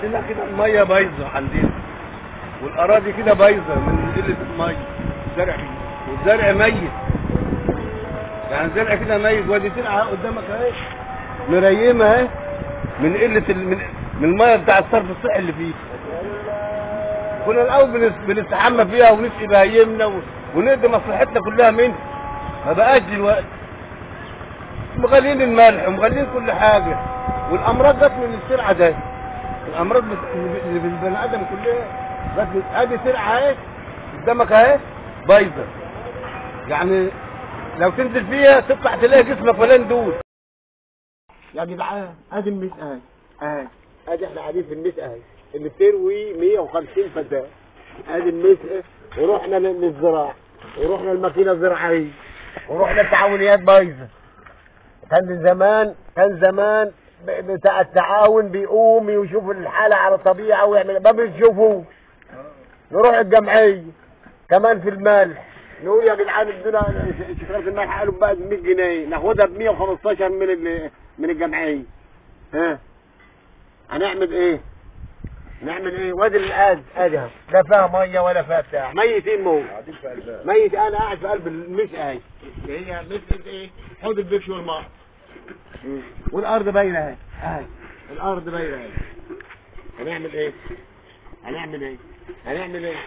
عندنا كده الميه بايظه عندنا والاراضي كده بايظه من قله الميه الزرع والزرع ميت يعني الزرع كده ميت وادي ترعه قدامك اهي مريمه اهي من قله ال... من من الميه بتاع الصرف الصحي اللي فيه كنا الاول بنس- بنستحمى فيها ونسقي بهايمنا و- ونقضي مصلحتنا كلها منها ما بقاش دلوقتي مغالين الملح ومغالين كل حاجه والامراض جت من السرعه ده الامراض بت- اللي في البني ادم كلها جت من ادي سرعه اهي قدامك اهي بايظه يعني لو تنزل فيها تطلع تلاقي جسمك فلان دول يا جدعان ادي الميس اهي اهي ادي احنا قاعدين في الميس اهي اللي بتروي 150 فدان ادي الميس اهي ورحنا لل- للزراعه ورحنا الماكينه الزراعيه ورحنا التعاونيات بايظه كان زمان كان زمان ب- بتاع التعاون بيقوم يشوف الحاله على الطبيعه ويعمل ما بنشوفوش نروح الجمعيه كمان في الملح نقول يا جدعان ادونا شكاره الملح قالوا بقى ب 100 جنيه ناخدها ب 115 من ال- من الجمعيه ها هنعمل ايه؟ نعمل ايه؟ وادي الاد ادي اهو. لا فيها ميه ولا فيها بتاع ميتين موت ميت انا قاعد في قلب المش اهي هي مثل ايه؟ حوض البكش والماء والارض باينه اهي اهي الارض باينه اهي هنعمل ايه؟ هنعمل ايه؟ هنعمل ايه؟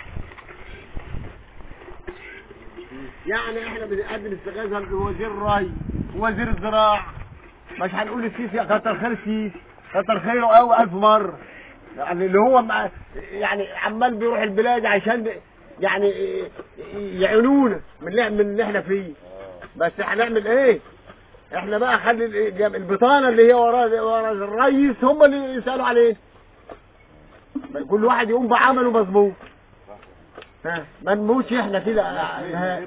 يعني احنا بنقدم استغاثه لوزير الري ووزير الزراعه مش هنقول السيسي كتر خير السيسي كتر خيره قوي الف مره يعني اللي هو مع يعني عمال بيروح البلاد عشان ب- يعني يعينونا من اللي من اللي احنا فيه بس هنعمل ايه؟ احنا بقى خلي ال- البطانه اللي هي ورا ورا الرئيس هم اللي يسالوا عليه كل واحد يقوم بعمله مظبوط ها، ما نموتش احنا كده ها.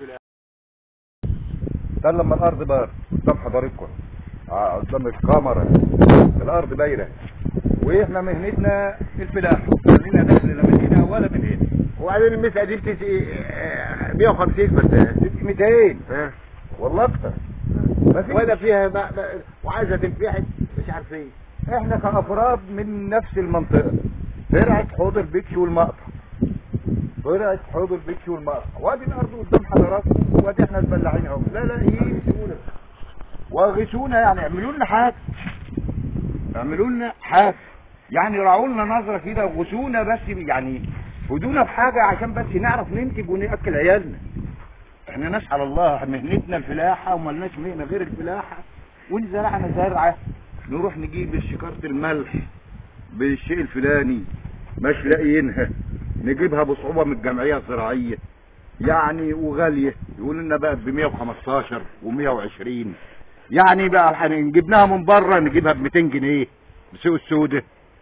ده لما الارض بار قدام حضرتكم آه، قدام الكاميرا الارض باينه واحنا مهنتنا الفلاح خلينا دخلنا من هنا ولا من هنا وبعدين المسألة دي بتسقي آه، 150 بس 200 ها والله اكتر ما في ولا فيها ما ما وعايزه تنفحت مش عارف ايه احنا كافراد من نفس المنطقه فرعه حوض البكش والمقطع فرعه حوض البكش والمقطع وادي الارض قدام حضراتكم وادي احنا الفلاحين اهو لا لا يغشونا وغشونا يعني اعملوا لنا حاجه اعملوا لنا حاجه يعني راعوا لنا نظره كده وغشونا بس يعني فدونا بحاجه عشان بس نعرف ننتج وناكل عيالنا احنا ناس على الله مهنتنا الفلاحه وملناش مهنه غير الفلاحه وان زرعنا زرعه نروح نجيب شكاره الملح بالشيء الفلاني مش لاقيينها نجيبها بصعوبه من الجمعيه الزراعيه يعني وغاليه يقول لنا بقى ب 115 و120 يعني بقى هن- جبناها من بره نجيبها ب 200 جنيه بسوق السوداء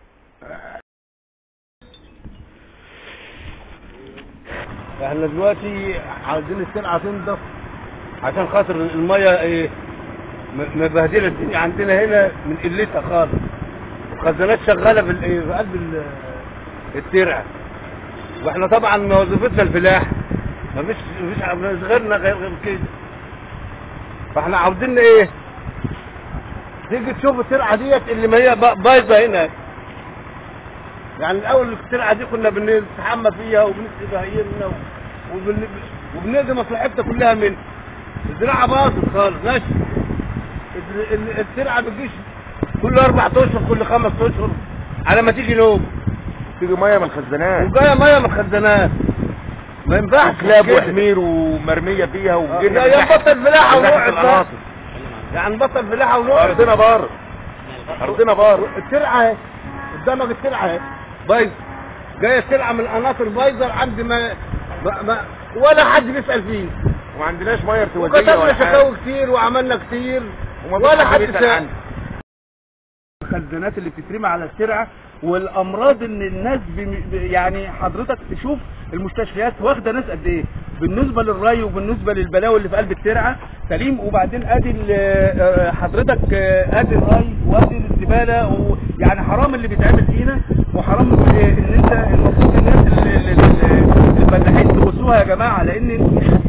احنا دلوقتي عايزين السلعه تنضف عشان خاطر الميه ايه م- مبهدله الدنيا عندنا هنا من قلتها خالص الخزانات شغاله في ال- إيه، في قلب ال- الترعه واحنا طبعا وظيفتنا الفلاح مفيش مفيش مفيش غيرنا غير غير كده فاحنا عاوزين ايه تيجي تشوف الترعه ديت اللي ما هي با- بايظه هنا يعني الاول الترعه دي كنا بنستحمى فيها وبنسقي بهايمنا وبن... وبنقضي مصلحتنا كلها منها الزراعه باظت خالص ماشي ال- ال- الترعه بتجيش كل اربع اشهر كل خمس اشهر على ما تيجي نوم تيجي ميه من الخزانات وجايه ميه من الخزانات ما ينفعش كلاب كده. وحمير ومرميه فيها آه، وجرنا يا يا نبطل فلاحه ونقعد بقى. القناطر يعني نبطل فلاحه ونقعد ارضنا بار ارضنا بار الترعه اهي قدامك الترعه اهي بايظه جايه الترعه من القناطر بايظه عند ما, ما, ما ولا حد بيسال فيه وما عندناش ميه ارتوازيه وكتبنا ولا حاجه شكاوي كتير وعملنا كتير وما ولا فيش حد بيسأل سال عنه. الخزانات اللي بتترمي على الترعه والامراض ان الناس بم... يعني حضرتك تشوف المستشفيات واخده ناس قد ايه بالنسبه للري وبالنسبه للبلاوي اللي في قلب الترعه سليم وبعدين ادي ال- آه، حضرتك آه، ادي الري وادي الزباله و... يعني حرام اللي بيتعمل فينا وحرام ان انت المفروض الناس ال- ال- ال- الفلاحين تبصوها يا جماعه لان